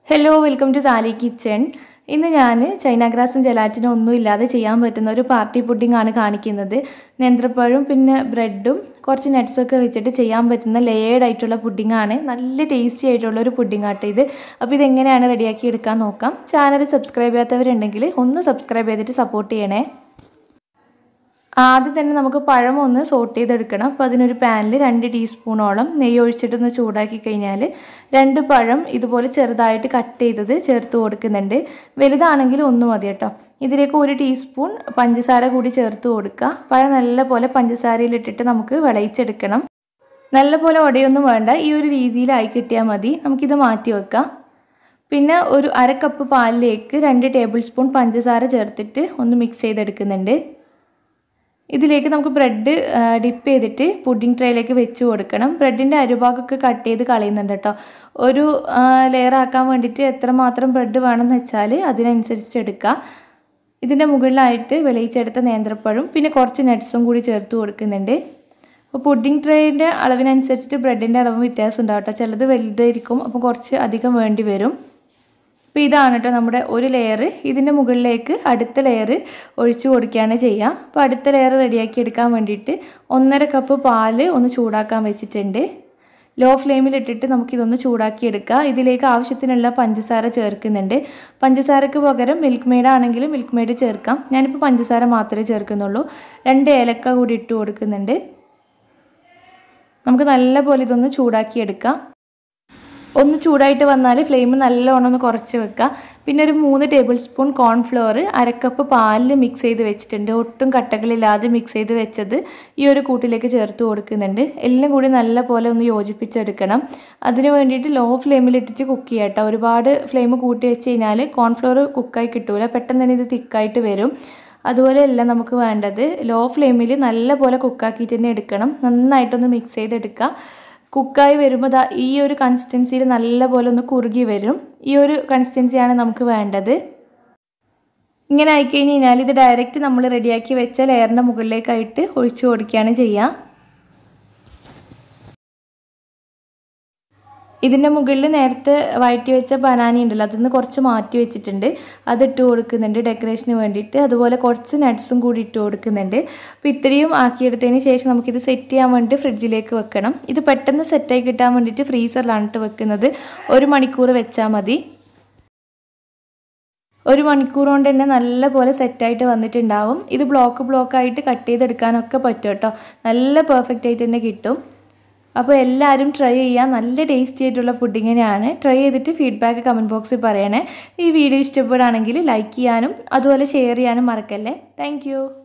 hello welcome to Sali kitchen ഇന്ന് ഞാൻ China ഗ്രാസും ജലാറ്റിനും ഒന്നും ഇല്ലാതെ ചെയ്യാൻ പറ്റുന്ന ഒരു പാർട്ടി പുഡിംഗ് ആണ് കാണിക്കുന്നത് നേന്ത്രപ്പഴവും പിന്നെ ബ്രെഡും കുറച്ച് നട്ട്സൊക്കെ വെച്ചിട്ട് ചെയ്യാൻ പറ്റുന്ന ലെയേർഡ് ആയിട്ടുള്ള പുഡിംഗ് ആണ് നല്ല ടേസ്റ്റി ആയിട്ടുള്ള ഒരു പുഡിംഗ് ആട്ടോ ഇത് അപ്പോൾ ഇതെങ്ങനെയാണ് റെഡിയാക്കി എടുക്കാൻ നോക്കാം ചാനൽ സബ്സ്ക്രൈബ് ചെയ്യാത്തവരുണ്ടെങ്കിൽ ഒന്ന് സബ്സ്ക്രൈബ് ചെയ്തിട്ട് സപ്പോർട്ട് ചെയ്യണേ ആദ്യം തന്നെ നമുക്ക് പഴം ഒന്ന് സോട്ട് ചെയ്തെടുക്കണം അപ്പോൾ അതിനൊരു പാനിൽ രണ്ട് ടീസ്പൂണോളം നെയ്യ് ഒഴിച്ചിട്ടൊന്ന് ചൂടാക്കി കഴിഞ്ഞാൽ രണ്ട് പഴം ഇതുപോലെ ചെറുതായിട്ട് കട്ട് ചെയ്തത് ചേർത്ത് കൊടുക്കുന്നുണ്ട് വലുതാണെങ്കിൽ ഒന്ന് മതി കേട്ടോ ഇതിലേക്ക് ഒരു ടീസ്പൂൺ പഞ്ചസാര കൂടി ചേർത്ത് കൊടുക്കുക പഴം നല്ലപോലെ പഞ്ചസാരയിലിട്ടിട്ട് നമുക്ക് വിളയിച്ചെടുക്കണം നല്ലപോലെ ഉടയൊന്നും വേണ്ട ഈ ഒരു രീതിയിലായി കിട്ടിയാൽ മതി നമുക്കിത് മാറ്റി വെക്കാം പിന്നെ ഒരു അര കപ്പ് പാലിലേക്ക് രണ്ട് ടേബിൾ സ്പൂൺ പഞ്ചസാര ചേർത്തിട്ട് ഒന്ന് മിക്സ് ചെയ്തെടുക്കുന്നുണ്ട് ഇതിലേക്ക് നമുക്ക് ബ്രെഡ് ഡിപ്പ് ചെയ്തിട്ട് പുഡിംഗ് ട്രേയിലേക്ക് വെച്ച് കൊടുക്കണം ബ്രെഡിൻ്റെ അരുഭാഗമൊക്കെ കട്ട് ചെയ്ത് കളയുന്നുണ്ട് കേട്ടോ ഒരു ലെയർ ആക്കാൻ വേണ്ടിയിട്ട് എത്രമാത്രം ബ്രെഡ് വേണമെന്ന് വെച്ചാൽ അതിനനുസരിച്ച് എടുക്കുക ഇതിൻ്റെ മുകളിലായിട്ട് വിളയിച്ചെടുത്ത നേന്ത്രപ്പഴം പിന്നെ കുറച്ച് നട്ട്സും കൂടി ചേർത്ത് കൊടുക്കുന്നുണ്ട് അപ്പോൾ പുഡിംഗ് ട്രേയിൻ്റെ അളവിനനുസരിച്ചിട്ട് ബ്രെഡിൻ്റെ അളവ് വ്യത്യാസം ഉണ്ടാവും കേട്ടോ ചിലത് വലുതായിരിക്കും അപ്പോൾ കുറച്ച് അധികം വേണ്ടി വരും അപ്പോൾ ഇതാണ് കേട്ടോ നമ്മുടെ ഒരു ലെയർ ഇതിൻ്റെ മുകളിലേക്ക് അടുത്ത ലെയർ ഒഴിച്ചു കൊടുക്കുകയാണ് ചെയ്യുക അപ്പോൾ അടുത്ത ലെയർ റെഡിയാക്കി എടുക്കാൻ വേണ്ടിയിട്ട് ഒന്നര കപ്പ് പാല് ഒന്ന് ചൂടാക്കാൻ വെച്ചിട്ടുണ്ട് ലോ ഫ്ലെയിമിലിട്ടിട്ട് നമുക്കിതൊന്ന് ചൂടാക്കി എടുക്കുക ഇതിലേക്ക് ആവശ്യത്തിനുള്ള പഞ്ചസാര ചേർക്കുന്നുണ്ട് പഞ്ചസാരക്ക് പകരം മിൽക്ക് മെയ്ഡ് ആണെങ്കിൽ മിൽക്ക് മെയ്ഡ് ചേർക്കാം ഞാനിപ്പോൾ പഞ്ചസാര മാത്രമേ ചേർക്കുന്നുള്ളൂ രണ്ട് ഏലക്ക കൂടി ഇട്ട് കൊടുക്കുന്നുണ്ട് നമുക്ക് നല്ലപോലെ ഇതൊന്ന് ചൂടാക്കി എടുക്കാം ഒന്ന് ചൂടായിട്ട് വന്നാൽ ഫ്ലെയിം നല്ലോണം ഒന്ന് കുറച്ച് വെക്കുക പിന്നെ ഒരു മൂന്ന് ടേബിൾ സ്പൂൺ കോൺഫ്ലോർ അരക്കപ്പ് പാലിൽ മിക്സ് ചെയ്ത് വെച്ചിട്ടുണ്ട് ഒട്ടും കട്ടകളില്ലാതെ മിക്സ് ചെയ്ത് വെച്ചത് ഈ ഒരു കൂട്ടിലേക്ക് ചേർത്ത് കൊടുക്കുന്നുണ്ട് എല്ലാം കൂടി നല്ല പോലെ ഒന്ന് യോജിപ്പിച്ചെടുക്കണം അതിന് വേണ്ടിയിട്ട് ലോ ഫ്ലെയിമിൽ ഇട്ടിട്ട് കുക്ക് ചെയ്യാം കേട്ടോ ഒരുപാട് ഫ്ലെയിം കൂട്ടി വെച്ച് കഴിഞ്ഞാൽ കോൺഫ്ലോർ കുക്കായി കിട്ടൂല പെട്ടെന്ന് തന്നെ ഇത് തിക്കായിട്ട് വരും അതുപോലെയല്ല നമുക്ക് വേണ്ടത് ലോ ഫ്ലെയിമിൽ നല്ല പോലെ കുക്കാക്കിയിട്ട് തന്നെ എടുക്കണം നന്നായിട്ടൊന്ന് മിക്സ് ചെയ്തെടുക്കുക കുക്കായി വരുമ്പോൾ ദാ ഈ ഒരു കൺസിസ്റ്റൻസിയിൽ നല്ലപോലെ ഒന്ന് കുറുകി വരും ഈ ഒരു കൺസിസ്റ്റൻസിയാണ് നമുക്ക് വേണ്ടത് ഇങ്ങനെ ആയിക്കഴിഞ്ഞ് കഴിഞ്ഞാൽ ഇത് ഡയറക്റ്റ് നമ്മൾ റെഡിയാക്കി വെച്ച ലെയറിൻ്റെ മുകളിലേക്കായിട്ട് ഒഴിച്ചു കൊടുക്കുകയാണ് ചെയ്യുക ഇതിൻ്റെ മുകളിൽ നേരത്തെ വഴറ്റി വെച്ച ബനാന ഉണ്ടല്ലോ അതിൽ നിന്ന് കുറച്ച് മാറ്റി വെച്ചിട്ടുണ്ട് അത് ഇട്ട് കൊടുക്കുന്നുണ്ട് ഡെക്കറേഷന് വേണ്ടിയിട്ട് അതുപോലെ കുറച്ച് നട്ട്സും കൂടി ഇട്ട് കൊടുക്കുന്നുണ്ട് അപ്പോൾ ഇത്രയും ആക്കിയെടുത്തതിന് ശേഷം നമുക്കിത് സെറ്റ് ചെയ്യാൻ വേണ്ടി ഫ്രിഡ്ജിലേക്ക് വെക്കണം ഇത് പെട്ടെന്ന് സെറ്റായി കിട്ടാൻ വേണ്ടിയിട്ട് ഫ്രീസറിലാണ് ഇട്ട് വെക്കുന്നത് ഒരു മണിക്കൂർ വെച്ചാൽ മതി ഒരു മണിക്കൂർ കൊണ്ട് തന്നെ നല്ല പോലെ സെറ്റായിട്ട് വന്നിട്ടുണ്ടാവും ഇത് ബ്ലോക്ക് ബ്ലോക്കായിട്ട് കട്ട് ചെയ്തെടുക്കാനൊക്കെ പറ്റും കേട്ടോ നല്ല പെർഫെക്റ്റ് ആയിട്ട് തന്നെ കിട്ടും അപ്പോൾ എല്ലാവരും ട്രൈ ചെയ്യുക നല്ല ടേസ്റ്റി ആയിട്ടുള്ള പുഡിങ്ങിനെയാണ് ട്രൈ ചെയ്തിട്ട് ഫീഡ്ബാക്ക് കമൻറ്റ് ബോക്സിൽ പറയണേ ഈ വീഡിയോ ഇഷ്ടപ്പെടുകയാണെങ്കിൽ ലൈക്ക് ചെയ്യാനും അതുപോലെ ഷെയർ ചെയ്യാനും മറക്കല്ലേ താങ്ക്